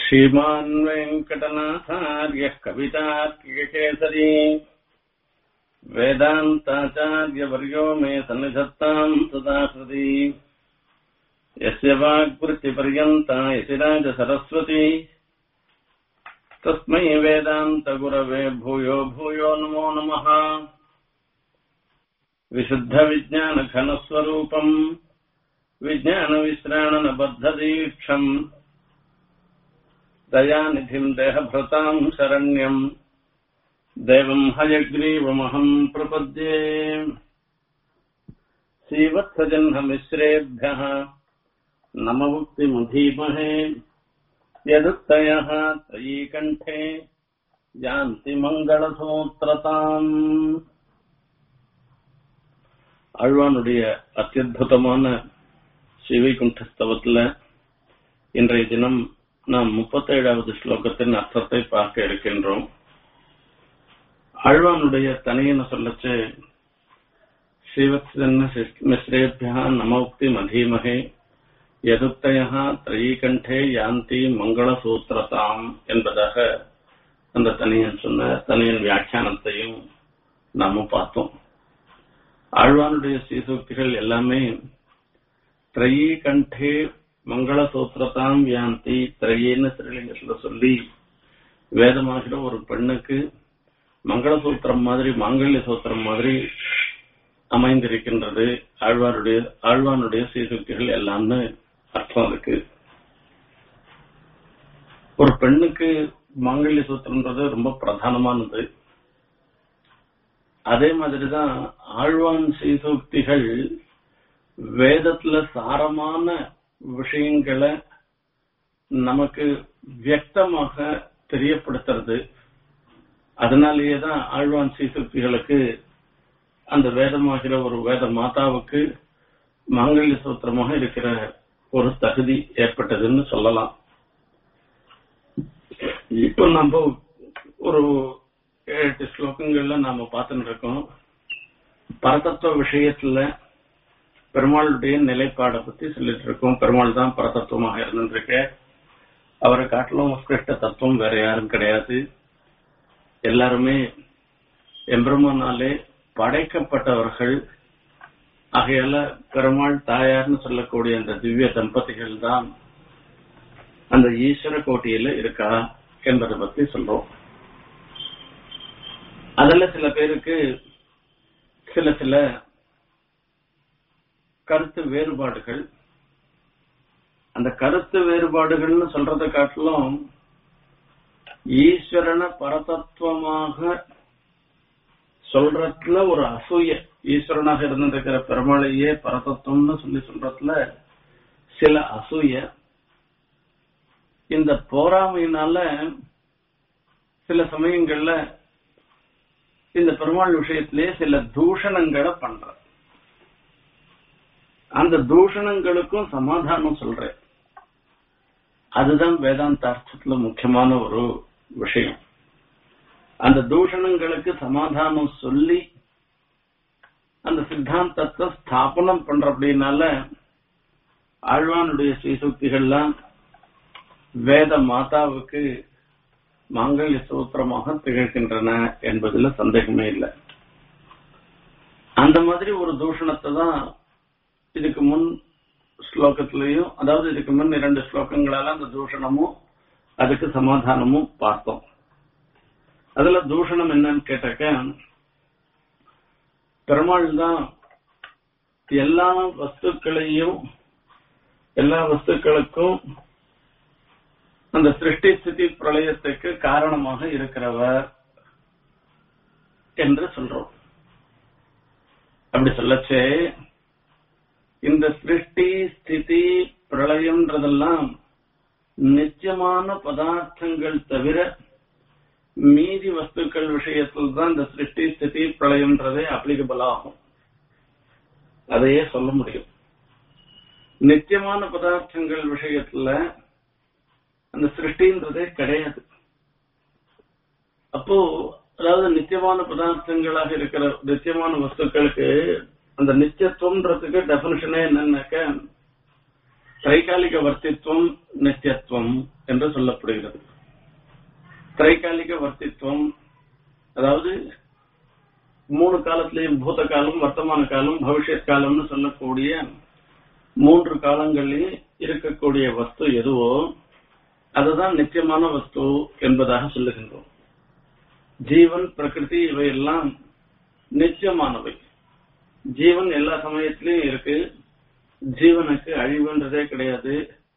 श्रीमान् वेङ्कटनाथार्यः कवितार्किककेसरी वेदान्ताचार्यवर्यो मे सन्निधत्ताम् सदा हृदि यस्य वाग्वृत्तिपर्यन्ता यतिराजसरस्वती तस्मै वेदान्तगुरवे भूयो भूयो नमो नमः विशुद्धविज्ञानघनस्वरूपम् विज्ञानविश्राणनबद्धदीक्षम् दयानिधिम् देहभृताम् शरण्यम् देवम् हयग्रीवमहम् प्रपद्ये श्रीवत्सजह्नमिश्रेभ्यः नममुक्तिमुधीमहे यदुक्तयः त्रयीकण्ठे यान्ति மங்களசூத்திரதாம் ஆழ்வானுடைய அத்தியுதமான ஸ்ரீவைகுண்டஸ்தவத்துல இன்றைய தினம் நாம் முப்பத்தேழாவது ஸ்லோகத்தின் அர்த்தத்தை பார்க்க இருக்கின்றோம் ஆழ்வானுடைய தனியன சொல்லச்சு ஸ்ரீவத்சன்ன மிஸ்ரேபியா நமோக்தி மதீமகே எதுக்தயா திரையீகண்டே யாந்தி மங்கள சூத்திரதாம் என்பதாக அந்த தனியன் சொன்ன தனியன் வியாக்கியானத்தையும் நாம பார்த்தோம் ஆழ்வானுடைய ஸ்ரீசூக்திகள் எல்லாமே திரையீ கண்டே மங்கள சூத்திரத்தாம் யாந்தி திரையின்னு ஸ்ரீலிங்கத்துல சொல்லி வேதமாகிற ஒரு பெண்ணுக்கு மங்கள சூத்திரம் மாதிரி மாங்கல்ய சூத்திரம் மாதிரி அமைந்திருக்கின்றது ஆழ்வாருடைய ஆழ்வானுடைய ஸ்ரீசூக்திகள் எல்லாம்னு அர்த்தம் இருக்கு ஒரு பெண்ணுக்கு மாங்கல்ய சூத்திரம்ன்றது ரொம்ப பிரதானமானது அதே மாதிரிதான் ஆழ்வான் ஸ்ரீசூக்திகள் வேதத்துல சாரமான விஷயங்களை நமக்கு வியக்தமாக தெரியப்படுத்துறது அதனாலேயே தான் ஆழ்வான் ஸ்ரீசக்திகளுக்கு அந்த வேதமாகிற ஒரு வேத மாதாவுக்கு மாங்கல்ய சூத்திரமாக இருக்கிற ஒரு தகுதி ஏற்பட்டதுன்னு சொல்லலாம் இப்போ நம்ம ஒரு எட்டு ஸ்லோகங்கள்ல நாம பார்த்துட்டு இருக்கோம் பரதத்துவ விஷயத்துல பெருமாளுடைய நிலைப்பாடை பத்தி சொல்லிட்டு இருக்கோம் பெருமாள் தான் பரதத்துவமாக இருந்துருக்க அவரை காட்டிலும் உத்கிருஷ்ட தத்துவம் வேற யாரும் கிடையாது எல்லாருமே எம்பெருமானாலே படைக்கப்பட்டவர்கள் ஆகையால பெருமாள் தாயார்னு சொல்லக்கூடிய அந்த திவ்ய தம்பதிகள் தான் அந்த ஈஸ்வர கோட்டியில இருக்கா என்பதை பத்தி சொல்றோம் அதுல சில பேருக்கு சில சில கருத்து வேறுபாடுகள் அந்த கருத்து வேறுபாடுகள்னு சொல்றதை காட்டிலும் ஈஸ்வரனை பரதத்துவமாக சொல்றதுல ஒரு அசூய ஈஸ்வரனாக இருந்திருக்கிற பெருமாளையே பரதத்துவம்னு சொல்லி சொல்றதுல சில அசூய இந்த போராமையினால சில சமயங்கள்ல இந்த பெருமாள் விஷயத்திலேயே சில தூஷணங்களை பண்ற அந்த தூஷணங்களுக்கும் சமாதானம் சொல்றேன் அதுதான் வேதாந்த அர்த்தத்துல முக்கியமான ஒரு விஷயம் அந்த தூஷணங்களுக்கு சமாதானம் சொல்லி அந்த சித்தாந்தத்தை ஸ்தாபனம் பண்ற அப்படின்னால ஆழ்வானுடைய ஸ்ரீசுக்திகள்லாம் வேத மாதாவுக்கு மாங்கல்ய சூத்திரமாக திகழ்கின்றன என்பதுல சந்தேகமே இல்லை அந்த மாதிரி ஒரு தூஷணத்தை தான் இதுக்கு முன் ஸ்லோகத்திலையும் அதாவது இதுக்கு முன் இரண்டு ஸ்லோகங்களால அந்த தூஷணமும் அதுக்கு சமாதானமும் பார்த்தோம் அதுல தூஷணம் என்னன்னு கேட்டாக்க பெருமாள் தான் எல்லா வஸ்துக்களையும் எல்லா வஸ்துக்களுக்கும் அந்த சிருஷ்டி ஸ்திதி பிரளயத்துக்கு காரணமாக இருக்கிறவர் என்று சொல்றோம் அப்படி சொல்லச்சே இந்த சிருஷ்டி ஸ்திதி பிரளயம்ன்றதெல்லாம் நிச்சயமான பதார்த்தங்கள் தவிர மீதி வஸ்துக்கள் விஷயத்தில் தான் இந்த சிருஷ்டி ஸ்திதி பிரளயம்ன்றதே அப்ளிகபிள் ஆகும் அதையே சொல்ல முடியும் நித்தியமான பதார்த்தங்கள் விஷயத்துல அந்த சிருஷ்டின்றதே கிடையாது அப்போ அதாவது நித்தியமான பதார்த்தங்களாக இருக்கிற நித்தியமான வஸ்துக்களுக்கு அந்த நித்தியத்துவம்ன்றதுக்கு டெபினிஷனே என்னன்னாக்க திரைகாலிக வர்த்தித்துவம் நித்தியத்துவம் என்று சொல்லப்படுகிறது திரைகாலிக வர்த்தித்துவம் அதாவது மூணு காலத்திலையும் பூத காலம் வர்த்தமான காலம் பவிஷ்யத் காலம்னு சொல்லக்கூடிய மூன்று காலங்களில் இருக்கக்கூடிய வஸ்து எதுவோ அதுதான் நிச்சயமான வஸ்து என்பதாக சொல்லுகின்றோம் ஜீவன் பிரகிருதி இவையெல்லாம் நிச்சயமானவை ஜீவன் எல்லா சமயத்திலயும் இருக்கு ஜீவனுக்கு அழிவுன்றதே கிடையாது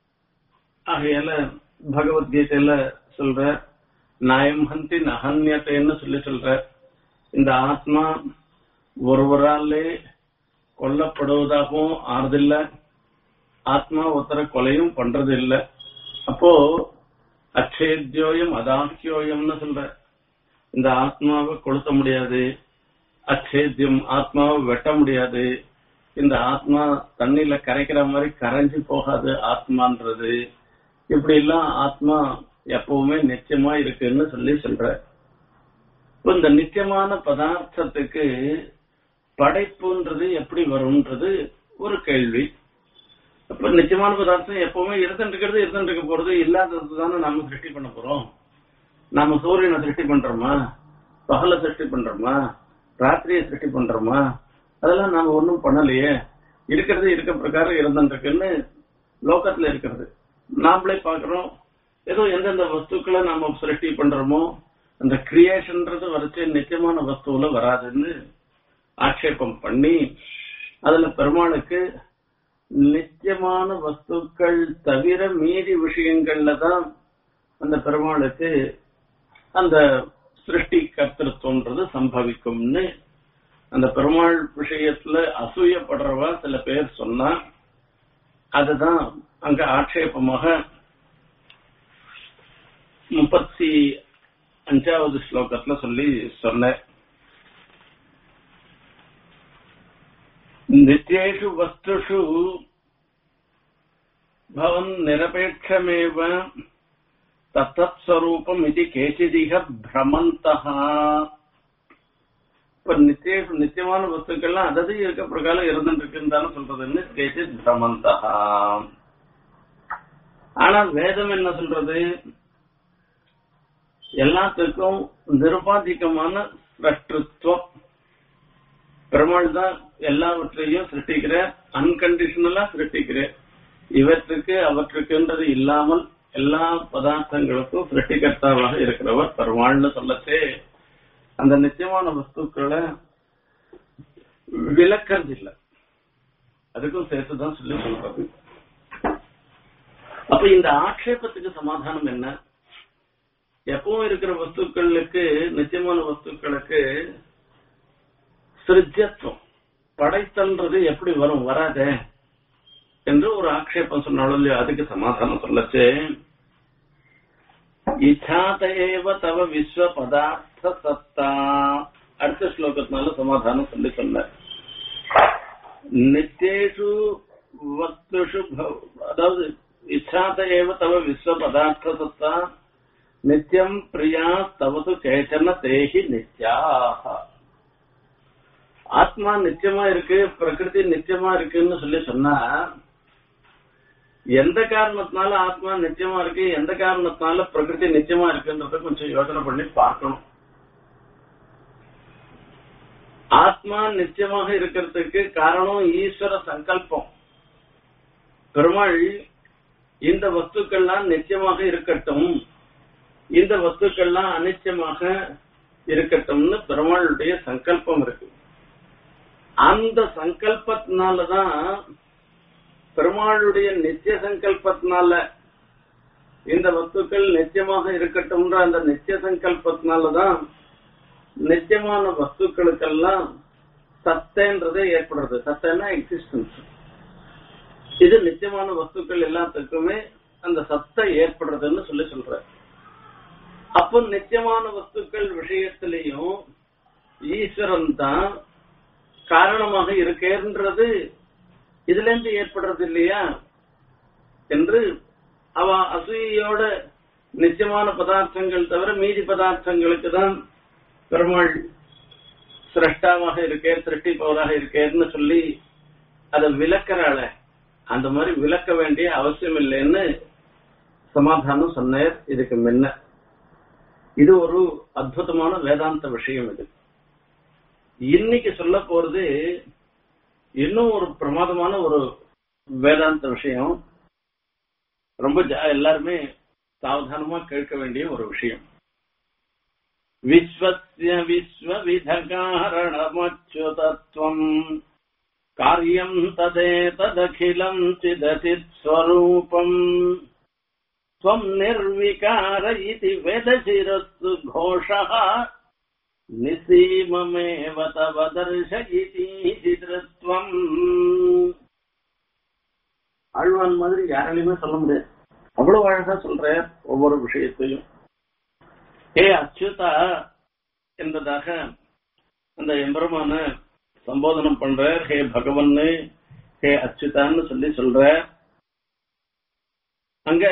ஆகையால பகவத்கீதையில சொல்ற நாயம் ஹந்தி நகன்யத்தைன்னு சொல்லி சொல்ற இந்த ஆத்மா ஒருவராலே கொல்லப்படுவதாகவும் ஆறுதில்ல ஆத்மா ஒருத்தர கொலையும் பண்றது இல்ல அப்போ அக்ஷேத்யோயம் அதாக்கியோயம்னு சொல்ற இந்த ஆத்மாவை கொளுத்த முடியாது அக்ஷேத்தியம் ஆத்மாவை வெட்ட முடியாது இந்த ஆத்மா தண்ணியில கரைக்கிற மாதிரி கரைஞ்சு போகாது ஆத்மான்றது இப்படி எல்லாம் ஆத்மா எப்பவுமே நிச்சயமா இருக்குன்னு சொல்லி சொல்ற இப்ப இந்த நிச்சயமான பதார்த்தத்துக்கு படைப்புன்றது எப்படி வரும்ன்றது ஒரு கேள்வி அப்ப நிச்சயமான பதார்த்தம் எப்பவுமே இருந்துட்டு இருக்கிறது இருந்துட்டு இருக்க போறது இல்லாதது தானே நாம சிருஷ்டி பண்ண போறோம் நாம சூரியனை சிருஷ்டி பண்றோமா பகல சிருஷ்டி பண்றோமா ராத்திரியை சிருஷ்டி பண்றோமா அதெல்லாம் நாம ஒண்ணும் பண்ணலையே இருக்கிறது இருக்க பிரகாரம் இருந்துருக்குன்னு லோகத்துல இருக்கிறது நாமளே பாக்குறோம் ஏதோ எந்தெந்த வஸ்துக்களை நாம சிருஷ்டி பண்றோமோ அந்த கிரியேஷன்ன்றது வரைச்சு நிச்சயமான வஸ்துவில வராதுன்னு ஆட்சேபம் பண்ணி அதுல பெருமாளுக்கு நிச்சயமான வஸ்துக்கள் தவிர மீதி விஷயங்கள்ல தான் அந்த பெருமாளுக்கு அந்த சிருஷ்டி கர்த்தத்துவன்றது சம்பவிக்கும்னு அந்த பெருமாள் விஷயத்துல அசூயப்படுறவா சில பேர் சொன்னா அதுதான் அங்க ஆட்சேபமாக முப்பத்தி அஞ்சாவது ஸ்லோகத்துல சொல்லி சொன்ன நித்யேஷு வஸ்துஷு பவன் நிரபேட்சமேவ தத்தத் ஸ்வரூபம் இது கேசிதிக பிரமந்தஹா இப்ப நித்திய நித்தியமான வஸ்துக்கள்லாம் அதது இருக்க பிரகாரம் இருந்துட்டு இருக்குன்னு சொல்றதுன்னு கேசித் பிரமந்தஹா ஆனா வேதம் என்ன சொல்றது எல்லாத்துக்கும் நிருபாதிகமான சிரஷ்டத்துவம் பெருமாள் தான் எல்லாவற்றையும் சிருஷ்டிக்கிற அன்கண்டிஷனலா சிருஷ்டிக்கிற இவற்றுக்கு அவற்றுக்குன்றது இல்லாமல் எல்லா பதார்த்தங்களுக்கும் சிருஷ்டிகர்த்தாவாக இருக்கிறவர் பெருமாள்னு சொல்லச்சே அந்த நிச்சயமான வஸ்துக்களை விளக்கறது இல்லை அதுக்கும் சேர்த்துதான் சொல்லி சொல்றது அப்ப இந்த ஆட்சேபத்துக்கு சமாதானம் என்ன எப்பவும் இருக்கிற வஸ்துக்களுக்கு நிச்சயமான வஸ்துக்களுக்கு சிருஜத்துவம் படைத்தல்ன்றது எப்படி வரும் வராதே என்று ஒரு ஆக்ஷேபம் சொன்னாலும் இல்லையோ அதுக்கு சமாதானம் சொல்லச்சு இச்சாத ஏவ தவ விஸ்வ பதார்த்த சத்தா அடுத்த ஸ்லோகத்தினால சமாதானம் சொல்லி சொன்ன நித்தேஷு வஸ்துஷு அதாவது இச்சாத ஏவ தவ விஸ்வ பதார்த்த சத்தா நித்தியம் பிரியா தவது கேச்சன தேகி நித்யாக ஆத்மா நிச்சயமா இருக்கு பிரகிருதி நிச்சயமா இருக்குன்னு சொல்லி சொன்னா எந்த காரணத்தினால ஆத்மா நிச்சயமா இருக்கு எந்த காரணத்தினால பிரகிருதி நிச்சயமா இருக்குன்றத கொஞ்சம் யோசனை பண்ணி பார்க்கணும் ஆத்மா நிச்சயமாக இருக்கிறதுக்கு காரணம் ஈஸ்வர சங்கல்பம் பெருமாள் இந்த வஸ்துக்கள்லாம் நிச்சயமாக இருக்கட்டும் இந்த வஸ்துக்கள்லாம் அனிச்சயமாக இருக்கட்டும்னு பெருமாளுடைய சங்கல்பம் இருக்கு அந்த சங்கல்பத்தினாலதான் பெருமாளுடைய நித்திய சங்கல்பத்தினால இந்த வஸ்துக்கள் நிச்சயமாக இருக்கட்டும்ன்ற அந்த நித்திய சங்கல்பத்தினாலதான் நிச்சயமான வஸ்துக்களுக்கெல்லாம் சத்தன்றதே ஏற்படுறது சத்தன்னா எக்ஸிஸ்டன்ஸ் இது நிச்சயமான வஸ்துக்கள் எல்லாத்துக்குமே அந்த சத்தை ஏற்படுறதுன்னு சொல்லி சொல்ற அப்போ நிச்சயமான வஸ்துக்கள் விஷயத்திலையும் ஈஸ்வரன் தான் காரணமாக இருக்கேன்றது இதுல இருந்து ஏற்படுறது இல்லையா என்று அவ அசூயோட நிச்சயமான பதார்த்தங்கள் தவிர மீதி பதார்த்தங்களுக்கு தான் பெருமாள் சிரஷ்டாவாக இருக்கேன் சிருஷ்டிப்பவராக இருக்கேன்னு சொல்லி அதை விளக்கறாள அந்த மாதிரி விளக்க வேண்டிய அவசியம் இல்லைன்னு சமாதானம் சொன்னார் இதுக்கு முன்ன இது ஒரு அற்புதமான வேதாந்த விஷயம் இது இன்னைக்கு சொல்ல போறது இன்னும் ஒரு பிரமாதமான ஒரு வேதாந்த விஷயம் ரொம்ப ஜா- எல்லாருமே சாவதானமா கேட்க வேண்டிய ஒரு விஷயம் விஸ்வஸ்ய விஸ்வவித காரணமச்சுதத்வம் காரியம் ததேததகிலம் சிதசித் ஸ்வரூபம் त्वम् निर्विकार इति वेदशिरस्तु घोषः निसीममेव तव दर्शयिति திருத்வம் ஆழ்வான் மாதிரி யாராலையுமே சொல்ல முடியாது அவ்வளவு அழகா சொல்ற ஒவ்வொரு விஷயத்தையும் ஹே அச்சுதா என்பதாக அந்த எம்பெருமான சம்போதனம் பண்ற ஹே பகவன்னு ஹே அச்சுதான்னு சொல்லி சொல்ற அங்க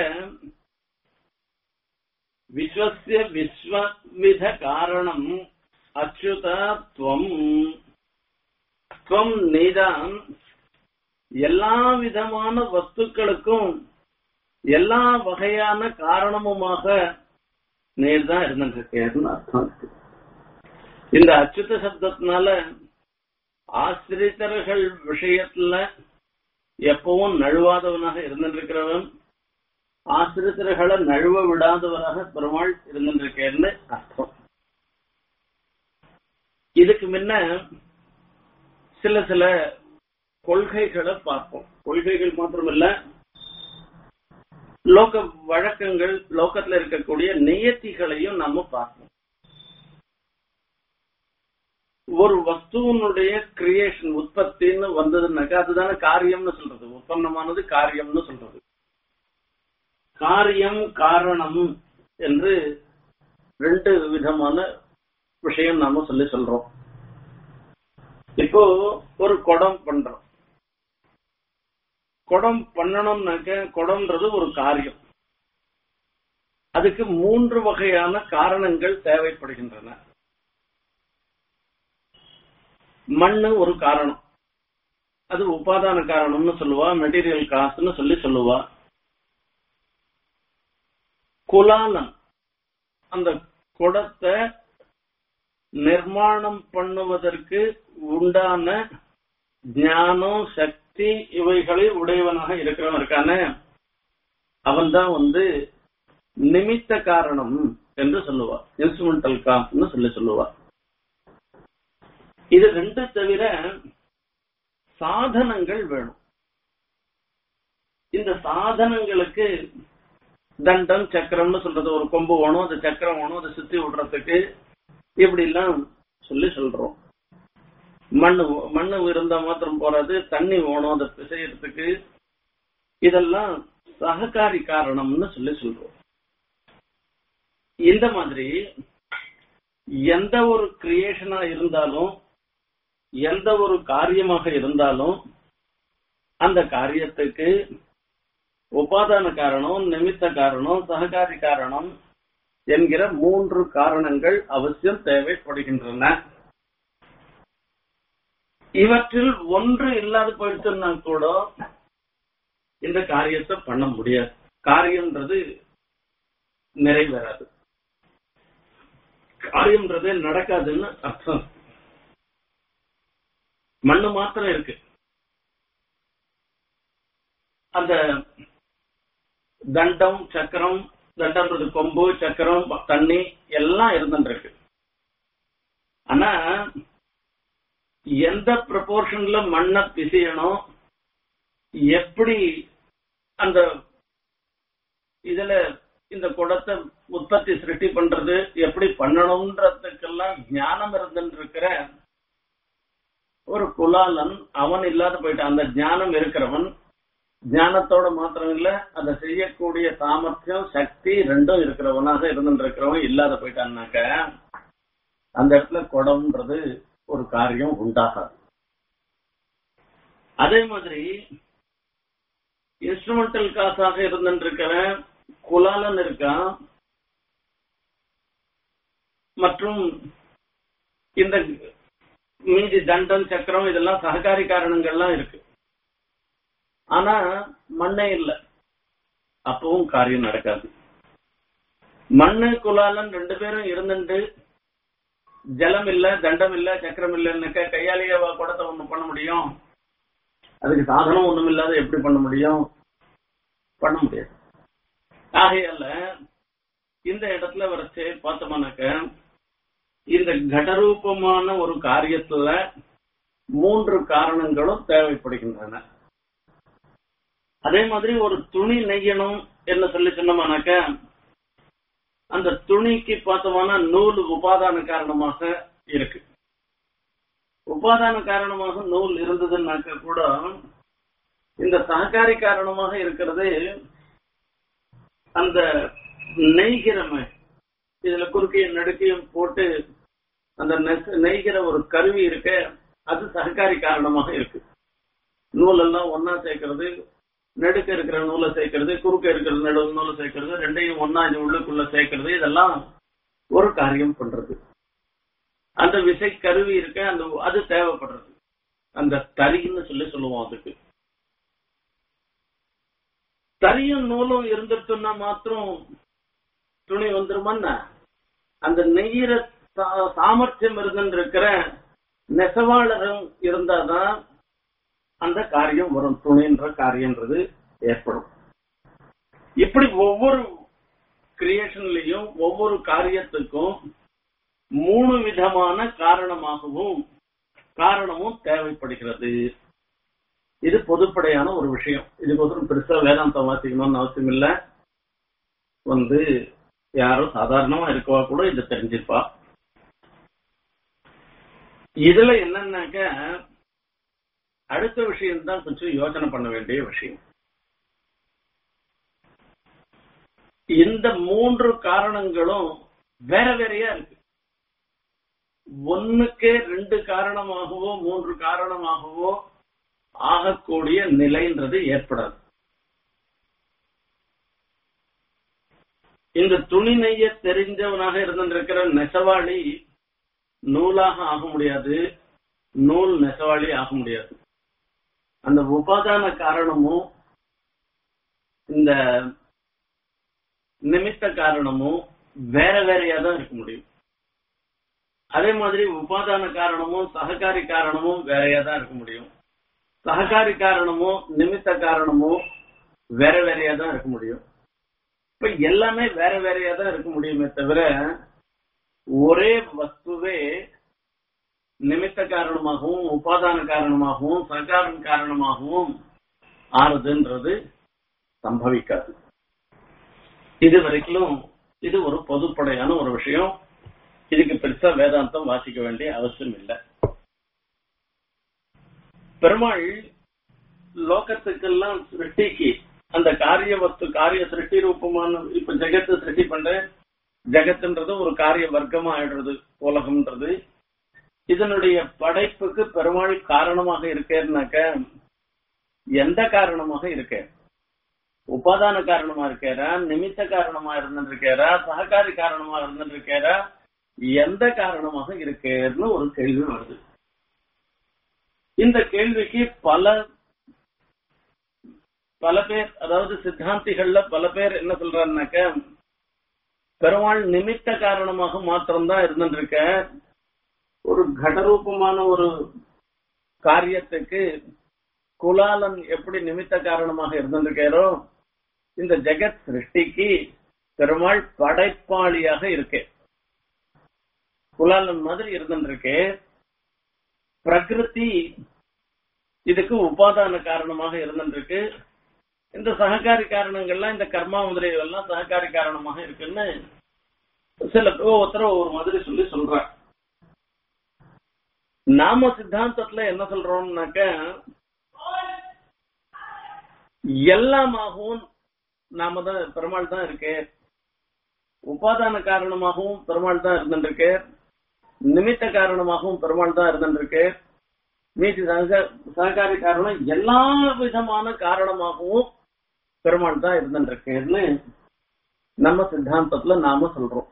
விஸ்வசிய விஸ்வவித காரணம் அச்சுதா துவம் துவம் நீதான் எல்லா விதமான வஸ்துக்களுக்கும் எல்லா வகையான காரணமுமாக நீர் தான் இருந்திருக்கேன்னு அர்த்தம் இருக்கு இந்த அச்சுத சப்தத்தினால ஆசிரியர்கள் விஷயத்துல எப்பவும் நழுவாதவனாக இருந்திருக்கிறவன் ஆசிரியர்களை நழுவ விடாதவராக பெருமாள் இருந்திருக்கேன்னு அர்த்தம் இதுக்கு முன்ன சில சில கொள்கைகளை பார்ப்போம் கொள்கைகள் மாத்திரமல்ல லோக வழக்கங்கள் லோகத்துல இருக்கக்கூடிய நியத்திகளையும் நாம பார்ப்போம் ஒரு வஸ்துவனுடைய கிரியேஷன் உற்பத்தின்னு வந்ததுன்னாக்கா அதுதானே காரியம்னு சொல்றது உற்பத்தமானது காரியம்னு சொல்றது காரியம் காரணம் என்று ரெண்டு விதமான விஷயம் நாம சொல்லி சொல்றோம் இப்போ ஒரு குடம் பண்றோம் குடம் பண்ணணும்னாக்க குடம்ன்றது ஒரு காரியம் அதுக்கு மூன்று வகையான காரணங்கள் தேவைப்படுகின்றன மண்ணு ஒரு காரணம் அது உபாதான காரணம்னு சொல்லுவா மெட்டீரியல் காசுன்னு சொல்லி சொல்லுவா குலாலம் அந்த குடத்தை நிர்மாணம் பண்ணுவதற்கு உண்டான ஞானம் சக்தி இவைகளை உடையவனாக இருக்கிறவன் இருக்கானே அவன் தான் வந்து நிமித்த காரணம் என்று சொல்லுவா இன்ஸ்ட்ருமெண்டல் காஸ்ட்னு சொல்லி சொல்லுவா இது ரெண்டு தவிர சாதனங்கள் வேணும் இந்த சாதனங்களுக்கு தண்டம் சக்கரம்னு சொல்றது ஒரு கொம்பு வேணும் அது சக்கரம் வேணும் அதை சுத்தி விடுறதுக்கு இப்படி எல்லாம் சொல்லி சொல்றோம் மண்ணு மண்ணு இருந்தா மாத்திரம் போறாது தண்ணி வேணும் அதை பிசையறதுக்கு இதெல்லாம் சககாரி காரணம்னு சொல்லி சொல்றோம் இந்த மாதிரி எந்த ஒரு கிரியேஷனா இருந்தாலும் எந்த ஒரு காரியமாக இருந்தாலும் அந்த காரியத்துக்கு உபாதான காரணம் நிமித்த காரணம் சககாரி காரணம் என்கிற மூன்று காரணங்கள் அவசியம் தேவைப்படுகின்றன இவற்றில் ஒன்று இல்லாத போயிடுச்சுன்னா கூட இந்த காரியத்தை பண்ண முடியாது காரியம்ன்றது நிறைவேறாது காரியம்ன்றது நடக்காதுன்னு அர்த்தம் மண்ணு மாத்திரம் இருக்கு அந்த தண்டம் சக்கரம் தண்டம்ன்றது கொம்பு சக்கரம் தண்ணி எல்லாம் இருந்துருக்கு ஆனா எந்த ப்ரொபோர்ஷன்ல மண்ணை பிசையணும் எப்படி அந்த இதுல இந்த குடத்தை உற்பத்தி சிருஷ்டி பண்றது எப்படி பண்ணணும்ன்றதுக்கெல்லாம் ஞானம் இருந்துருக்கிற ஒரு குலாலன் அவன் இல்லாத போயிட்டான் அந்த ஞானம் இருக்கிறவன் ஞானத்தோட மாத்திரம் இல்ல அதை செய்யக்கூடிய சாமர்த்தியம் சக்தி ரெண்டும் இருக்கிறவனாக இருந்துருக்கிறவன் இல்லாத போயிட்டான்னாக்க அந்த இடத்துல குடம்ன்றது ஒரு காரியம் உண்டாகாது அதே மாதிரி இன்ஸ்ட்ருமெண்டல் காசாக இருந்துருக்கிற குலாலன் இருக்கான் மற்றும் இந்த மீதி தண்டம் சக்கரம் இதெல்லாம் சககாரி காரணங்கள்லாம் இருக்கு ஆனா மண்ணே இல்லை அப்பவும் காரியம் நடக்காது மண்ணு குலாலன் ரெண்டு பேரும் இருந்துட்டு ஜலம் இல்ல தண்டம் இல்ல சக்கரம் இல்லைன்னாக்க கையாலேயேவா குடத்தை ஒண்ணு பண்ண முடியும் அதுக்கு சாதனம் ஒண்ணும் இல்லாத எப்படி பண்ண முடியும் பண்ண முடியாது ஆகையால இந்த இடத்துல வரைச்சு பார்த்தோம்னாக்க இந்த கடரூபமான ஒரு காரியத்துல மூன்று காரணங்களும் தேவைப்படுகின்றன அதே மாதிரி ஒரு துணி நெய்யணும் என்ன சொல்லி சொன்னோம்னாக்க அந்த துணிக்கு பார்த்தோம்னா நூல் உபாதான காரணமாக இருக்கு உபாதான காரணமாக நூல் இருந்ததுன்னாக்க கூட இந்த சககாரி காரணமாக இருக்கிறது அந்த நெய்கிறமை இதுல குறுக்கையும் நடுக்கையும் போட்டு அந்த நெச- நெய்கிற ஒரு கருவி இருக்க அது சககாரி காரணமாக இருக்கு நூல் எல்லாம் ஒன்னா சேர்க்கறது நடுக்க இருக்கிற நூலை சேர்க்கறது குறுக்க இருக்கிற நடு நூலை சேர்க்கறது ரெண்டையும் ஒன்னா இது உள்ளுக்குள்ள சேர்க்கறது இதெல்லாம் ஒரு காரியம் பண்றது அந்த விசை கருவி இருக்க அந்த அது தேவைப்படுறது அந்த தறின்னு சொல்லி சொல்லுவோம் அதுக்கு தறியும் நூலும் இருந்துட்டுன்னா மாத்திரம் துணி வந்துருமான்னா அந்த நெய்யிற சா- சாமர்த்தியம் இருந்துருக்கிற நெசவாளரும் இருந்தாதான் அந்த காரியம் வரும் துணின்ற காரியம்ன்றது ஏற்படும் இப்படி ஒவ்வொரு கிரியேஷன்லயும் ஒவ்வொரு காரியத்துக்கும் மூணு விதமான காரணமாகவும் காரணமும் தேவைப்படுகிறது இது பொதுப்படையான ஒரு விஷயம் இதுக்கோசரம் பெருசா வேதாந்தம் வாசிக்கணும்னு அவசியம் இல்ல வந்து யாரும் சாதாரணமா இருக்கவா கூட இதை தெரிஞ்சிருப்பா இதுல என்னன்னாக்க அடுத்த விஷயம் தான் கொஞ்சம் யோசனை பண்ண வேண்டிய விஷயம் இந்த மூன்று காரணங்களும் வேற வேறையா இருக்கு ஒண்ணுக்கே ரெண்டு காரணமாகவோ மூன்று காரணமாகவோ ஆகக்கூடிய நிலைன்றது ஏற்படாது இந்த துணி நெய்ய தெரிஞ்சவனாக இருந்திருக்கிற நெசவாளி நூலாக ஆக முடியாது நூல் நெசவாளி ஆக முடியாது அந்த உபாதான காரணமும் இந்த நிமித்த காரணமும் வேற வேறையா தான் இருக்க முடியும் அதே மாதிரி உபாதான காரணமும் சககாரி காரணமும் வேறையா தான் இருக்க முடியும் சககாரி காரணமும் நிமித்த காரணமும் வேற வேறையா தான் இருக்க முடியும் இப்ப எல்லாமே வேற வேறையா தான் இருக்க முடியுமே தவிர ஒரே வஸ்துவே நிமித்த காரணமாகவும் உபாதான காரணமாகவும் சகாரம் காரணமாகவும் ஆறுதுன்றது சம்பவிக்காது இது வரைக்கும் இது ஒரு பொதுப்படையான ஒரு விஷயம் இதுக்கு பெருசா வேதாந்தம் வாசிக்க வேண்டிய அவசியம் இல்லை பெருமாள் லோகத்துக்கெல்லாம் சிருஷ்டிக்கு அந்த காரிய வஸ்து காரிய சிருஷ்டி ரூபமான இப்ப ஜெகத்தை சிருஷ்டி பண்ற ஜெகத்துன்றது ஒரு காரிய வர்க்கமா ஆயிடுறது உலகம்ன்றது இதனுடைய படைப்புக்கு பெருமாள் காரணமாக இருக்கேன்னாக்க எந்த காரணமாக இருக்க உபாதான காரணமா இருக்காரா நிமித்த காரணமா இருந்திருக்காரா சககாரி காரணமா இருந்திருக்காரா எந்த காரணமாக இருக்கேன்னு ஒரு கேள்வி வருது இந்த கேள்விக்கு பல பல பேர் அதாவது சித்தாந்திகள்ல பல பேர் என்ன சொல்றாருனாக்க பெருமாள் நிமித்த காரணமாக மாத்திரம்தான் இருந்துருக்க ஒரு கடரூபமான ஒரு காரியத்துக்கு குலாலன் எப்படி நிமித்த காரணமாக இருந்திருக்காரோ இந்த ஜெகத் சிருஷ்டிக்கு பெருமாள் படைப்பாளியாக இருக்கே குலாலன் மாதிரி இருந்திருக்கு பிரகிருதி இதுக்கு உபாதான காரணமாக இருந்திருக்கு இந்த சககாரி காரணங்கள்லாம் இந்த கர்மா முதலியெல்லாம் சககாரி காரணமாக இருக்குன்னு சில ஒவ்வொருத்தர் ஒவ்வொரு மாதிரி சொல்லி சொல்றாங்க நாம சித்தாந்தத்துல என்ன சொல்றோம்னாக்க எல்லாமாகவும் நாம தான் பெருமாள் தான் இருக்கு உபாதான காரணமாகவும் பெருமாள் தான் இருந்துருக்கு நிமித்த காரணமாகவும் பெருமாள் தான் இருந்துருக்கு மீதி சக சககாரி காரணம் எல்லா விதமான காரணமாகவும் பெருமாள் தான் இருந்துருக்குன்னு நம்ம சித்தாந்தத்துல நாம சொல்றோம்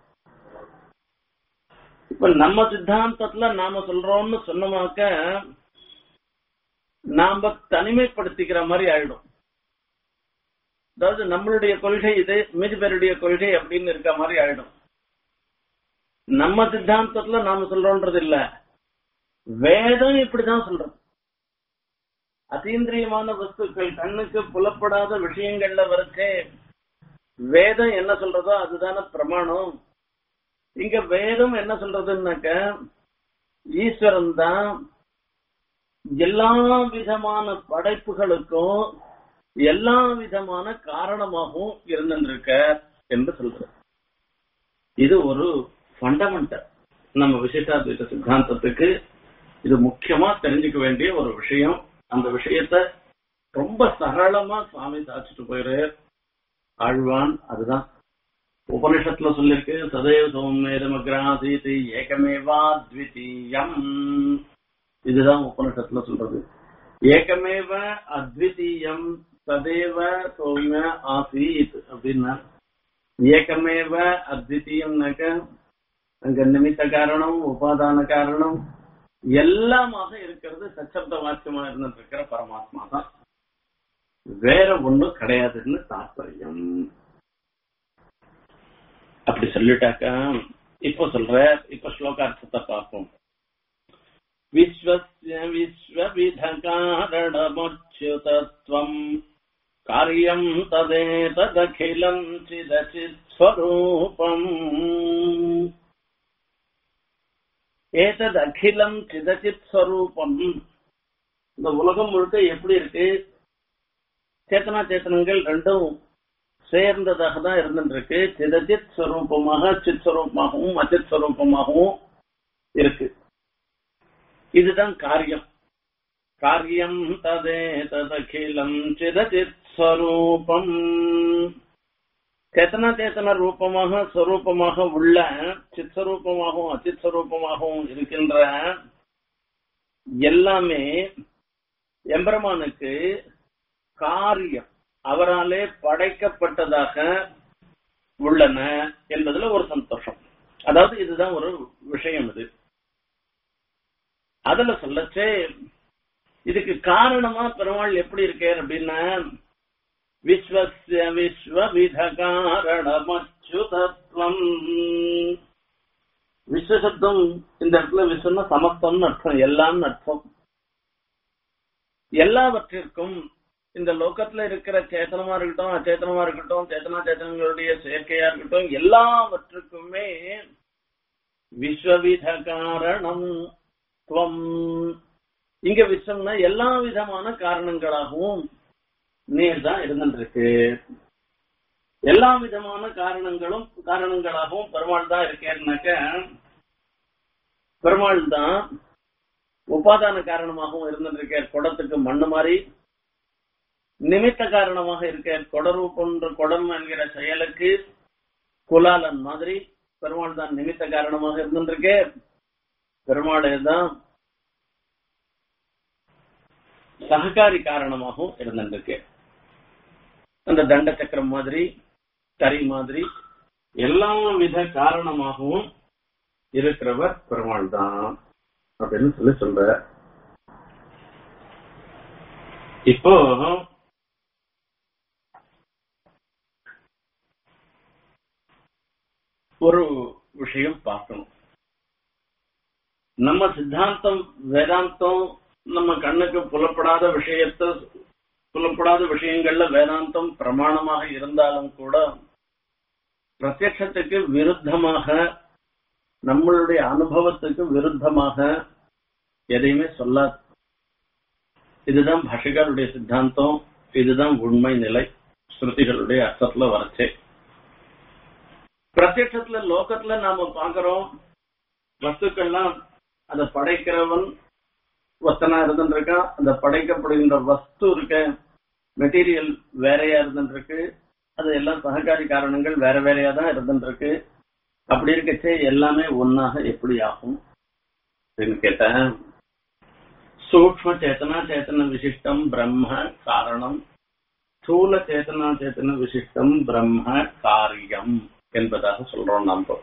இப்ப நம்ம சித்தாந்தத்துல நாம சொல்றோம்னு சொன்னமாக்க நாம தனிமைப்படுத்திக்கிற மாதிரி ஆயிடும் அதாவது நம்மளுடைய கொள்கை இது மீதி பேருடைய கொள்கை அப்படின்னு இருக்க மாதிரி ஆயிடும் நம்ம சித்தாந்தத்துல நாம சொல்றோன்றது இல்ல வேதம் இப்படிதான் சொல்றது அதீந்திரியமான வஸ்துக்கள் கண்ணுக்கு புலப்படாத விஷயங்கள்ல வரைச்சே வேதம் என்ன சொல்றதோ அதுதானே பிரமாணம் இங்க வேதம் என்ன சொல்றதுன்னாக்க ஈஸ்வரன் தான் எல்லா விதமான படைப்புகளுக்கும் எல்லா விதமான காரணமாகவும் இருந்திருக்க என்று சொல்றது இது ஒரு ஃபண்டமெண்டல் நம்ம விசிஷ்டாத்வைத சித்தாந்தத்துக்கு இது முக்கியமா தெரிஞ்சுக்க வேண்டிய ஒரு விஷயம் அந்த விஷயத்த ரொம்ப சரளமா சுவாமி சாச்சிட்டு போயிரு ஆழ்வான் அதுதான் உபனிஷத்துல சொல்லிருக்கு சதேவ சோமேதமக்ராசீதி ஏகமேவா த்விதீயம் இதுதான் உபனிஷத்துல சொல்றது ஏகமேவ அத்விதீயம் சதேவ சௌமிய ஆசீத் அப்படின்னா ஏகமேவ அத்விதீயம்னாக்க அங்க நிமித்த காரணம் உபாதான காரணம் எல்லாமாக இருக்கிறது சச்சப்த வாக்கியமா இருந்துட்டு இருக்கிற பரமாத்மா தான் வேற ஒண்ணும் கிடையாதுன்னு தாற்பயம் அப்படி சொல்லிட்டாக்கா இப்ப சொல்ற இப்ப ஸ்லோகார்த்தத்தை பார்ப்போம் விஸ்வஸ்ய விஸ்வவித காரணமுச்சுதத்வம் காரியம் ததேததகிலம் சிதச்சித் ஸ்வரூபம் ஏதத் அகிலம் சிதச்சித் ஸ்வரூபம் இந்த உலகம் முழுக்க எப்படி இருக்கு சேத்தனா சேத்தனங்கள் ரெண்டும் சேர்ந்ததாக தான் இருந்துருக்கு சிதச்சித் ஸ்வரூபமாக சித் ஸ்வரூபமாகவும் அச்சித் ஸ்வரூபமாகவும் இருக்கு இதுதான் காரியம் காரியம் ததே ததகிலம் சிதச்சித் ஸ்வரூபம் சேத்தனா சேத்தன ரூபமாக ஸ்வரூபமாக உள்ள சித் ஸ்வரூபமாகவும் அச்சித் ஸ்வரூபமாகவும் இருக்கின்ற எல்லாமே எம்பெருமானுக்கு காரியம் அவராலே படைக்கப்பட்டதாக உள்ளன என்பதுல ஒரு சந்தோஷம் அதாவது இதுதான் ஒரு விஷயம் இது அதுல சொல்லச்சே இதுக்கு காரணமா பெருமாள் எப்படி இருக்கார் அப்படின்னா விஸ்வசிய விஸ்வவித காரணமச்சுதத்வம் விஸ்வசப்தம் இந்த இடத்துல விஸ்வம்னா சமஸ்தம்னு அர்த்தம் எல்லாம் அர்த்தம் எல்லாவற்றிற்கும் இந்த லோகத்துல இருக்கிற சேத்தனமா இருக்கட்டும் அச்சேத்தனமா இருக்கட்டும் சேத்தனா சேத்தனங்களுடைய செயற்கையா இருக்கட்டும் எல்லாவற்றுக்குமே விஸ்வவித காரணம் துவம் இங்க விஸ்வம்னா எல்லா விதமான காரணங்களாகவும் நீர் தான் இருந்துருக்கு எல்லா விதமான காரணங்களும் காரணங்களாகவும் பெருமாள் தான் இருக்கேன்னாக்க பெருமாள் தான் உபாதான காரணமாகவும் இருந்திருக்கார் குடத்துக்கு மண்ணு மாதிரி நிமித்த காரணமாக இருக்க கொடரூபன்ற கொடம் என்கிற செயலுக்கு குலாலன் மாதிரி பெருமாள் தான் நிமித்த காரணமாக இருந்திருக்கே பெருமாளே தான் சககாரி காரணமாகவும் இருந்திருக்கு அந்த தண்ட சக்கரம் மாதிரி தறி மாதிரி எல்லா வித காரணமாகவும் இருக்கிறவர் பெருமாள் தான் அப்படின்னு சொல்லி சொல்ற இப்போ ஒரு விஷயம் பார்க்கணும் நம்ம சித்தாந்தம் வேதாந்தம் நம்ம கண்ணுக்கு புலப்படாத விஷயத்தை புலப்படாத விஷயங்கள்ல வேதாந்தம் பிரமாணமாக இருந்தாலும் கூட பிரத்யட்சத்துக்கு விருத்தமாக நம்மளுடைய அனுபவத்துக்கு விருத்தமாக எதையுமே சொல்லாது இதுதான் பாஷகாருடைய சித்தாந்தம் இதுதான் உண்மை நிலை ஸ்ருதிகளுடைய அர்த்தத்துல வரச்சே பிரத்யட்சத்துல லோகத்துல நாம பாக்குறோம் வஸ்துக்கள்லாம் அதை படைக்கிறவன் வஸ்தனா இருந்துருக்கான் அந்த படைக்கப்படுகின்ற வஸ்து இருக்க மெட்டீரியல் வேறையா இருந்துருக்கு அது எல்லாம் சககாரி காரணங்கள் வேற வேறையா தான் இருந்துருக்கு அப்படி இருக்கச்சே எல்லாமே ஒன்னாக எப்படி ஆகும் அப்படின்னு கேட்டேன் சூக்ம சேத்தனா சேத்தன விசிஷ்டம் பிரம்ம காரணம் ஸ்தூல சேத்தனா சேத்தன விசிஷ்டம் பிரம்ம காரியம் என்பதாக சொல்றோம் நாம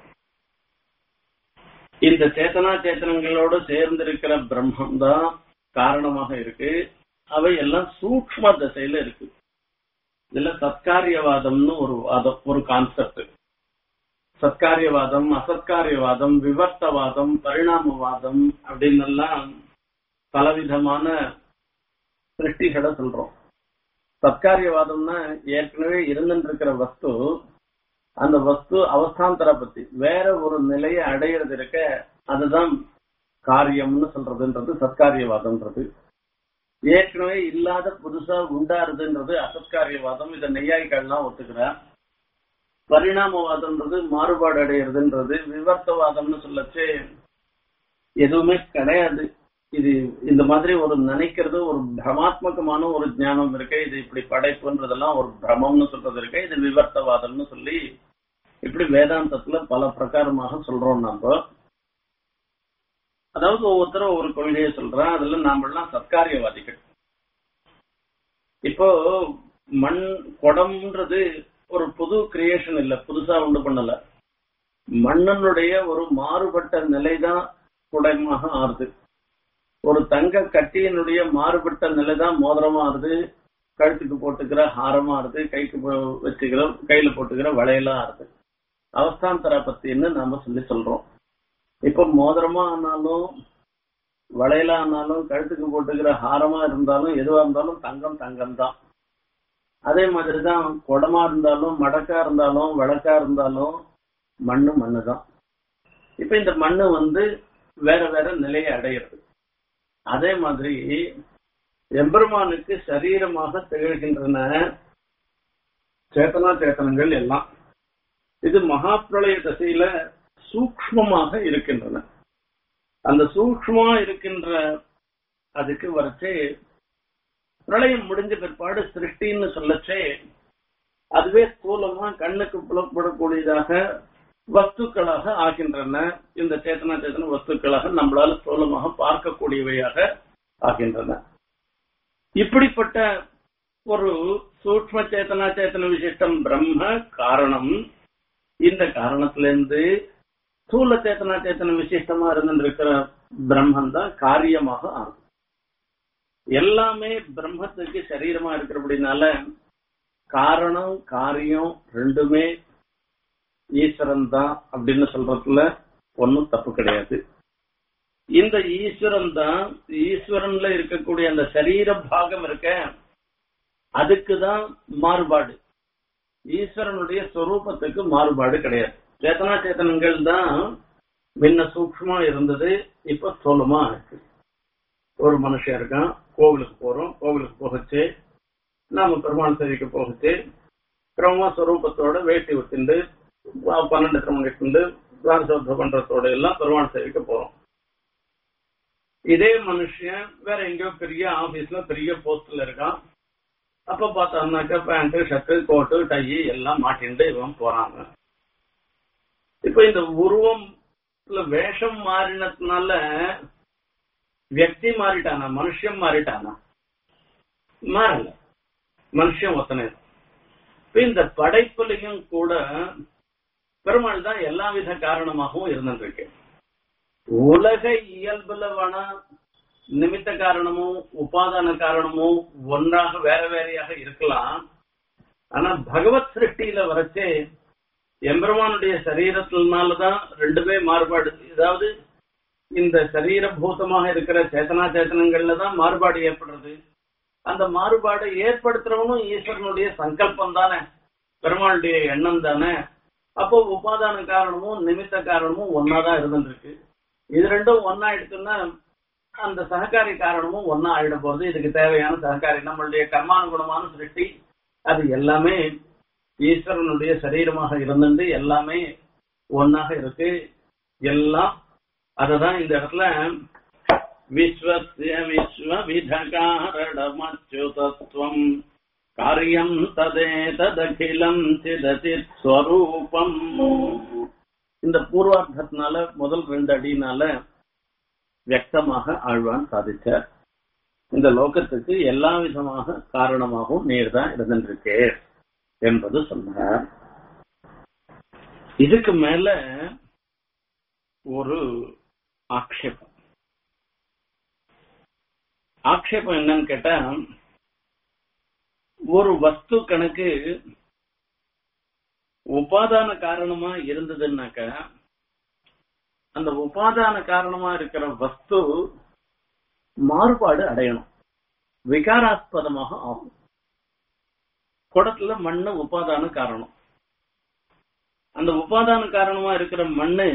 இந்த சேத்தனா சேத்தனங்களோடு சேர்ந்திருக்கிற பிரம்மம் தான் காரணமாக இருக்கு அவை எல்லாம் சூக்ம திசையில இருக்கு இதுல சத்காரியவாதம்னு ஒரு வாதம் ஒரு கான்செப்ட் சத்காரியவாதம் அசத்காரியவாதம் விவர்த்தவாதம் பரிணாமவாதம் அப்படின்னு எல்லாம் பலவிதமான சிருஷ்டிகளை சொல்றோம் சத்காரியவாதம்னா ஏற்கனவே இருந்துட்டு இருக்கிற வஸ்து அந்த வஸ்து அவஸ்தாந்தர பத்தி வேற ஒரு நிலையை அடையிறது இருக்க அதுதான் காரியம்னு சொல்றதுன்றது சத்காரியவாதம்ன்றது ஏற்கனவே இல்லாத புதுசா உண்டாருதுன்றது அசத்காரியவாதம் இதை நெய்யாய்கள்லாம் ஒத்துக்கிறார் பரிணாமவாதம்ன்றது மாறுபாடு அடையிறதுன்றது விவர்த்தவாதம்னு சொல்லச்சு எதுவுமே கிடையாது இது இந்த மாதிரி ஒரு நினைக்கிறது ஒரு பிரமாத்மகமான ஒரு ஞானம் இருக்கு இது இப்படி படைப்புன்றதெல்லாம் ஒரு பிரமம்னு சொல்றது இருக்கு இது விவர்த்தவாதம்னு சொல்லி இப்படி வேதாந்தத்துல பல பிரகாரமாக சொல்றோம் நாம அதாவது ஒவ்வொருத்தரும் ஒரு கொள்கையை சொல்றான் அதுல நாமெல்லாம் சத்காரியவாதிகள் இப்போ மண் குடம்ன்றது ஒரு புது கிரியேஷன் இல்ல புதுசா உண்டு பண்ணல மண்ணனுடைய ஒரு மாறுபட்ட நிலைதான் குடமாக ஆறுது ஒரு தங்க கட்டியினுடைய மாறுபட்ட நிலை தான் மோதிரமா ஆறுது கழுத்துக்கு போட்டுக்கிற ஹாரமா ஆறுது கைக்கு போ- வச்சுக்கிற கையில போட்டுக்கிற வளையலா ஆறுது அவஸ்தாந்தர பத்தின்னு நாம சொல்லி சொல்றோம் இப்ப மோதிரமா ஆனாலும் வளையலா ஆனாலும் கழுத்துக்கு போட்டுக்கிற ஹாரமா இருந்தாலும் எதுவா இருந்தாலும் தங்கம் தங்கம் தான் அதே மாதிரிதான் குடமா இருந்தாலும் மடக்கா இருந்தாலும் விளக்கா இருந்தாலும் மண்ணு மண்ணு தான் இப்ப இந்த மண்ணு வந்து வேற வேற நிலையை அடையிறது அதே மாதிரி எம்பெருமானுக்கு சரீரமாக திகழ்கின்றன சேத்தனா சேத்தனங்கள் எல்லாம் இது மகா பிரளய தசையில சூக்ஷ்மமாக இருக்கின்றன அந்த சூக்ஷ்மமா இருக்கின்ற அதுக்கு வரைச்சே பிரளயம் முடிஞ்ச பிற்பாடு சிருஷ்டின்னு சொல்லச்சே அதுவே ஸ்தூலமா கண்ணுக்கு புலப்படக்கூடியதாக வஸ்துக்களாக ஆகின்றன இந்த சேத்தனா சேத்தன வஸ்துக்களாக நம்மளால ஸ்தூலமாக பார்க்கக்கூடியவையாக ஆகின்றன இப்படிப்பட்ட ஒரு சூக்ம சேத்தனா சேத்தன விசிஷ்டம் பிரம்ம காரணம் இந்த காரணத்திலிருந்து ஸ்தூல சேத்தனா சேத்தன விசிஷ்டமா இருந்திருக்கிற பிரம்மன் தான் காரியமாக ஆகும் எல்லாமே பிரம்மத்துக்கு சரீரமா இருக்கிறபடினால காரணம் காரியம் ரெண்டுமே ஈஸ்வரன் தான் அப்படின்னு சொல்றதுல ஒன்னும் தப்பு கிடையாது இந்த ஈஸ்வரன் தான் ஈஸ்வரன்ல இருக்கக்கூடிய அந்த சரீர பாகம் இருக்க அதுக்கு தான் மாறுபாடு ஈஸ்வரனுடைய சொரூபத்துக்கு மாறுபாடு கிடையாது சேத்தனா சேத்தனங்கள் தான் முன்ன சூக்ஷ்மா இருந்தது இப்ப ஸ்தூலமா இருக்கு ஒரு மனுஷன் இருக்கான் கோவிலுக்கு போறோம் கோவிலுக்கு போகச்சு நாம பெருமாள் சேவைக்கு போகச்சு கிரமமா ஸ்வரூபத்தோட வேட்டி விட்டுண்டு பன்னெண்டு கிரமம் இட்டுண்டு பிரான்சோத்த பண்றதோட எல்லாம் பெருமாள் சேவைக்கு போறோம் இதே மனுஷன் வேற எங்கேயோ பெரிய ஆபீஸ்ல பெரிய போஸ்ட்ல இருக்கான் அப்ப பார்த்தான்னாக்கா பேண்ட் ஷர்ட் கோட்டு டை எல்லாம் மாட்டிண்டு இவன் போறாங்க இப்ப இந்த உருவம்ல வேஷம் மாறினதுனால வியக்தி மாறிட்டானா மனுஷன் மாறிட்டானா மாறல மனுஷன் ஒத்தனை இப்ப இந்த படைப்புலையும் கூட பெருமாள் தான் எல்லா வித காரணமாகவும் இருந்துருக்கு உலக இயல்புல வேணா நிமித்த காரணமும் உபாதான காரணமும் ஒன்றாக வேற வேறையாக இருக்கலாம் ஆனா பகவத் சிருஷ்டியில வரைச்சே எம்பெருமானுடைய சரீரத்தினாலதான் ரெண்டுமே மாறுபாடு அதாவது இந்த சரீரபூதமாக இருக்கிற சேத்தனா சேத்தனங்கள்ல தான் மாறுபாடு ஏற்படுறது அந்த மாறுபாடை ஏற்படுத்துறவனும் ஈஸ்வரனுடைய சங்கல்பம் தானே பெருமாளுடைய எண்ணம் தானே அப்போ உபாதான காரணமும் நிமித்த காரணமும் ஒன்னாதான் இருந்துருக்கு இது ரெண்டும் ஒன்னா எடுத்துன்னா அந்த சககாரி காரணமும் ஒன்னா ஆயிட போறது இதுக்கு தேவையான சககாரி நம்மளுடைய கர்மானுகுணமான சிருஷ்டி அது எல்லாமே ஈஸ்வரனுடைய சரீரமாக இருந்துட்டு எல்லாமே ஒன்னாக இருக்கு எல்லாம் அததான் இந்த இடத்துல விஸ்வசிய விஸ்வவிதகாரணமச்சுதத்வம் காரியம் ததே ததகிலம் சிதசித் ஸ்வரூபம் இந்த பூர்வார்த்தத்தினால முதல் ரெண்டு அடினால வியக்தமாக ஆழ்வான் சாதிச்சார் இந்த லோகத்துக்கு எல்லா விதமாக காரணமாகவும் நீர் தான் இருந்திருக்கே என்பது சொன்னார் இதுக்கு மேல ஒரு ஆக்ஷேபம் ஆக்ஷேபம் என்னன்னு கேட்டா ஒரு வஸ்து கணக்கு உபாதான காரணமா இருந்ததுன்னாக்க அந்த உபாதான காரணமா இருக்கிற வஸ்து மாறுபாடு அடையணும் விகாராஸ்பதமாக ஆகும் குடத்துல மண்ணு உபாதான காரணம் அந்த உபாதான காரணமா இருக்கிற மண்ணு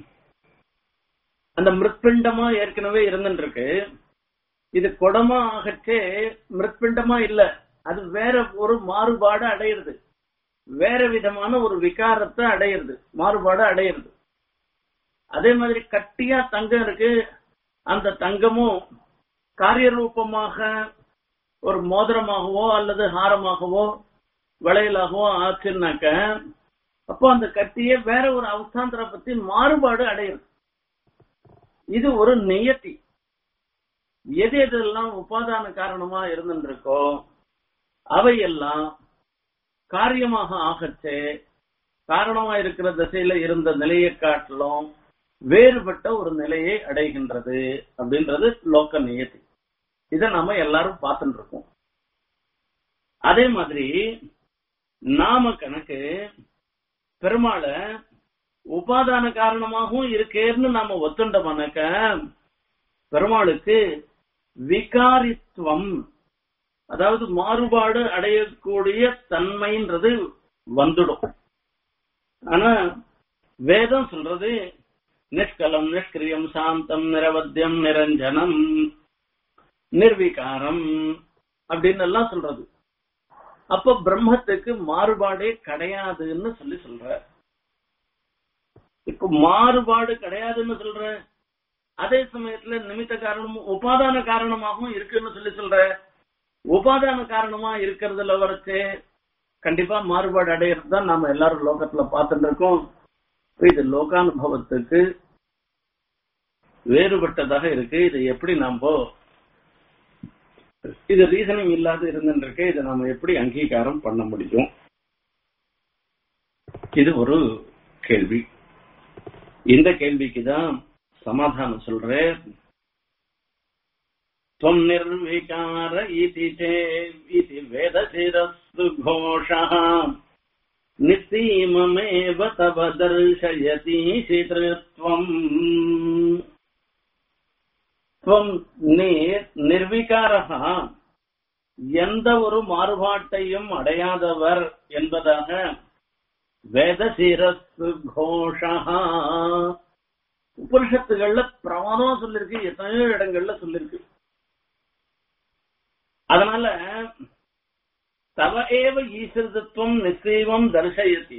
அந்த மிருத்பிண்டமா ஏற்கனவே இருந்துட்டு இருக்கு இது குடமா ஆகச்சே மிருத்பிண்டமா இல்ல அது வேற ஒரு மாறுபாடு அடையிறது வேற விதமான ஒரு விகாரத்தை அடையிறது மாறுபாடு அடையிறது அதே மாதிரி கட்டியா தங்கம் இருக்கு அந்த தங்கமும் காரியரூபமாக ஒரு மோதிரமாகவோ அல்லது ஹாரமாகவோ வளையலாகவோ ஆச்சுன்னாக்க அப்போ அந்த கட்டியே வேற ஒரு அவஸ்தாந்திர பத்தி மாறுபாடு அடையுது இது ஒரு நியத்தி எது எதெல்லாம் உபாதான காரணமா இருந்துருக்கோ அவையெல்லாம் காரியமாக ஆகச்சே காரணமா இருக்கிற திசையில இருந்த நிலையை காட்டிலும் வேறுபட்ட ஒரு நிலையை அடைகின்றது அப்படின்றது லோக்க நியதி இத நாம எல்லாரும் பார்த்துட்டு இருக்கோம் அதே மாதிரி நாம கணக்கு பெருமாளை உபாதான காரணமாகவும் இருக்கேன்னு நாம ஒத்துண்டோம்னாக்க பெருமாளுக்கு விகாரித்துவம் அதாவது மாறுபாடு அடையக்கூடிய தன்மைன்றது வந்துடும் ஆனா வேதம் சொல்றது நிஷ்கலம் நிஷ்கிரியம் சாந்தம் நிரவத்தியம் நிரஞ்சனம் நிர்விகாரம் அப்படின்னு எல்லாம் சொல்றது அப்ப பிரம்மத்துக்கு மாறுபாடே கிடையாதுன்னு சொல்லி சொல்ற இப்ப மாறுபாடு கிடையாதுன்னு சொல்ற அதே சமயத்துல நிமித்த காரணமும் உபாதான காரணமாகவும் இருக்குன்னு சொல்லி சொல்ற உபாதான காரணமா இருக்கிறதுல வரைச்சு கண்டிப்பா மாறுபாடு அடையிறது தான் நாம எல்லாரும் லோகத்துல பார்த்துட்டு இருக்கோம் இது லோகானுபவத்துக்கு வேறுபட்டதாக இருக்கு இது எப்படி நாம இது ரீசனிங் இல்லாத இருந்துருக்கு இதை நாம எப்படி அங்கீகாரம் பண்ண முடியும் இது ஒரு கேள்வி இந்த கேள்விக்கு தான் சமாதானம் சொல்றேன் त्वम् निर्विकार इति चेत् इति वेदशिरस्तु घोषः निस्सीममेव तव दर्शयतीशितृत्वम् त्वम् நிர்விகாரः எந்த ஒரு மாறுபாட்டையும் அடையாதவர் என்பதாக வேதசிரஸ்து கோஷா உபனிஷத்துகள்ல பிரமாதம் சொல்லிருக்கு எத்தனையோ இடங்கள்ல சொல்லிருக்கு அதனால தவ ஏவ ஈஸ்வரத்துவம் நிச்சயமம் தர்சயத்தி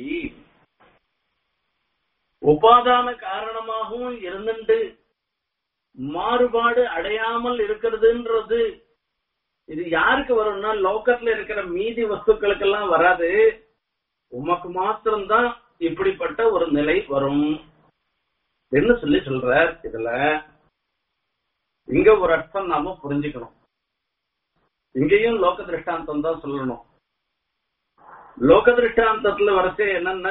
உபாதான காரணமாகவும் இருந்துட்டு மாறுபாடு அடையாமல் இருக்கிறதுன்றது இது யாருக்கு வரும்னா லோக்கத்துல இருக்கிற மீதி வஸ்துக்களுக்கெல்லாம் வராது உமக்கு மாத்திரம்தான் இப்படிப்பட்ட ஒரு நிலை வரும் என்ன சொல்லி சொல்றார் இதுல இங்க ஒரு அர்த்தம் நாம புரிஞ்சுக்கணும் இங்கேயும் லோக திருஷ்டாந்தம் தான் சொல்லணும் லோக திருஷ்டாந்தத்துல வரச்சே என்னன்னா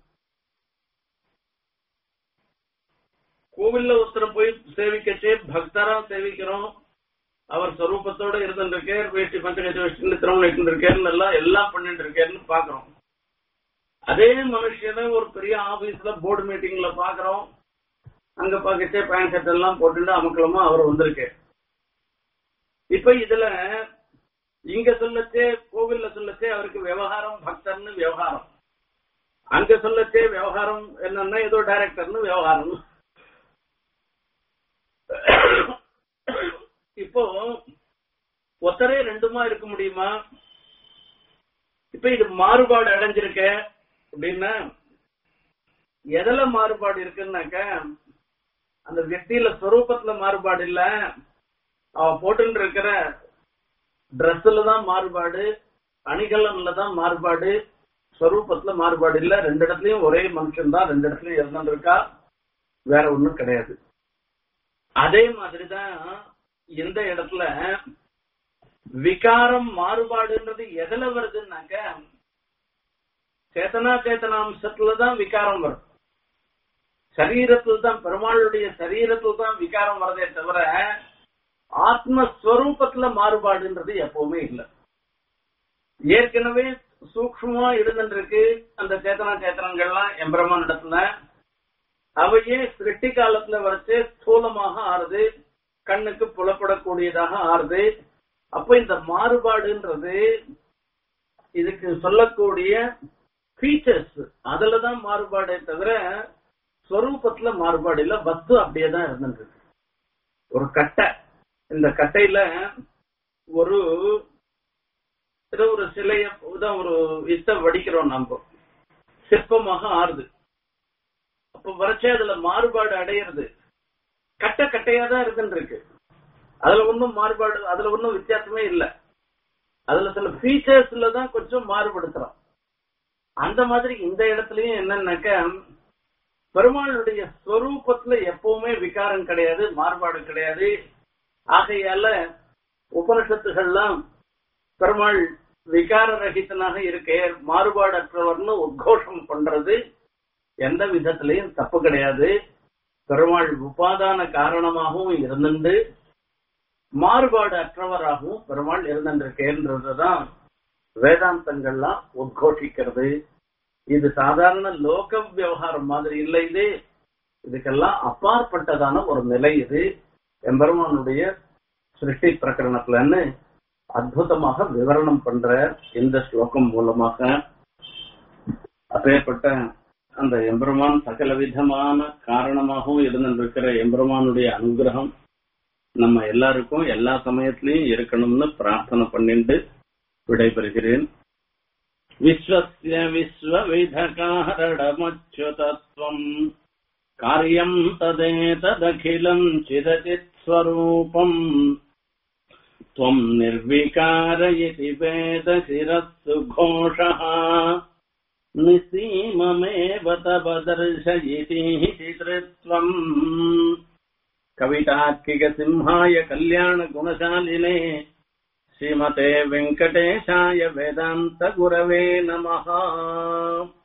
கோவில்ல ஒருத்தர் போய் சேவிக்கச்சே பக்தரா சேவிக்கிறோம் அவர் ஸ்வரூபத்தோட இருந்துருக்கார் வேஷ்டி பஞ்சகச்ச வேஷ்டி திருமணம் இருக்கேன்னு எல்லாம் எல்லாம் பண்ணிட்டு இருக்கேன்னு பாக்குறோம் அதே மனுஷனை ஒரு பெரிய ஆபீஸ்ல போர்டு மீட்டிங்ல பாக்குறோம் அங்க பாக்கச்சே பேண்ட் ஷர்ட் எல்லாம் போட்டுட்டு அமக்கலமா அவர் வந்திருக்கு இப்ப இதுல இங்க சொல்லச்சே கோவில்ல சொல்லச்சே அவருக்கு விவகாரம் பக்தர்னு விவகாரம் அங்க சொல்லச்சே விவகாரம் என்னன்னா ஏதோ டைரக்டர்னு விவகாரம் இப்போ ஒத்தரே ரெண்டுமா இருக்க முடியுமா இப்ப இது மாறுபாடு அடைஞ்சிருக்க அப்படின்னா எதுல மாறுபாடு இருக்குன்னாக்க அந்த வெட்டியில ஸ்வரூபத்துல மாறுபாடு இல்ல அவ போட்டு இருக்கிற ட்ரெஸ்ல தான் மாறுபாடு அணிகலன்ல தான் மாறுபாடு ஸ்வரூபத்துல மாறுபாடு இல்ல ரெண்டு இடத்துலயும் ஒரே மனுஷன் தான் ரெண்டு இடத்துலயும் இருந்துட்டு இருக்கா வேற ஒண்ணும் கிடையாது அதே மாதிரிதான் இந்த இடத்துல விகாரம் மாறுபாடுன்றது எதுல வருதுன்னாக்க சேத்தனா சேத்தனாம்சத்துல தான் விகாரம் வரும் சரீரத்தில் தான் பெருமாளுடைய சரீரத்தில் தான் விகாரம் வரதே தவிர ஆத்மஸ்வரூபத்துல மாறுபாடுன்றது எப்பவுமே இல்லை ஏற்கனவே சூக்ஷ்மமா இருந்துருக்கு அந்த சேத்தனா சேத்தனங்கள்லாம் எம்பிரமான் இடத்துல அவையே சிருஷ்டி காலத்துல வரைச்சு ஸ்தூலமாக ஆறுது கண்ணுக்கு புலப்படக்கூடியதாக ஆறுது அப்ப இந்த மாறுபாடுன்றது இதுக்கு சொல்லக்கூடிய ஃபீச்சர்ஸ் அதுலதான் மாறுபாடே தவிர ஸ்வரூபத்துல மாறுபாடு இல்ல வஸ்து அப்படியே தான் இருந்துருக்கு ஒரு கட்டை இந்த கட்டையில ஒரு ஏதோ ஒரு சிலைய தான் ஒரு இத்த வடிக்கிறோம் நம்ம சிற்பமாக ஆறுது அப்ப வரைச்சே அதுல மாறுபாடு அடையிறது கட்டை கட்டையா தான் இருந்துருக்கு அதுல ஒன்றும் மாறுபாடு அதுல ஒன்றும் வித்தியாசமே இல்லை அதுல சில ஃபீச்சர்ஸ்ல தான் கொஞ்சம் மாறுபடுத்துறோம் அந்த மாதிரி இந்த இடத்துலயும் என்னன்னாக்க பெருமாளுடைய ஸ்வரூபத்துல எப்பவுமே விகாரம் கிடையாது மாறுபாடு கிடையாது ஆகையால உபனிஷத்துகள்லாம் பெருமாள் விகார ரகிதனாக இருக்க மாறுபாடற்றவர்னு உத்கோஷம் பண்றது எந்த விதத்திலையும் தப்பு கிடையாது பெருமாள் உபாதான காரணமாகவும் இருந்துண்டு மாறுபாடு அற்றவராகவும் பெருமாள் இருந்திருக்கேன்றதுதான் வேதாந்தங்கள்லாம் உத்கோஷிக்கிறது இது சாதாரண லோக விவகாரம் மாதிரி இல்லை இது இதுக்கெல்லாம் அப்பாற்பட்டதான ஒரு நிலை இது எம்பெருமானுடைய சிருஷ்டி பிரகரணத்துலன்னு அற்புதமாக விவரணம் பண்ற இந்த ஸ்லோகம் மூலமாக அப்பேற்பட்ட அந்த எம்பெருமான் சகல விதமான காரணமாகவும் இருந்திருக்கிற எம்பெருமானுடைய அனுகிரகம் நம்ம எல்லாருக்கும் எல்லா சமயத்திலையும் இருக்கணும்னு பிரார்த்தனை பண்ணிட்டு விடைபெறுகிறேன் விஸ்வஸ்ய விஸ்வவிதகாரணமச்சுதத்வம் காரியம் ததேததகிலம் சிதச்சித் ஸ்வரூபம் त्वम् निर्विकार इति वेदशिरस्सु घोषः निसीममेव तव दर्शयितीः चितृत्वम् कवितार्किकसिंहाय कल्याणगुणशालिने श्रीमते वेङ्कटेशाय वेदान्तगुरवे नमः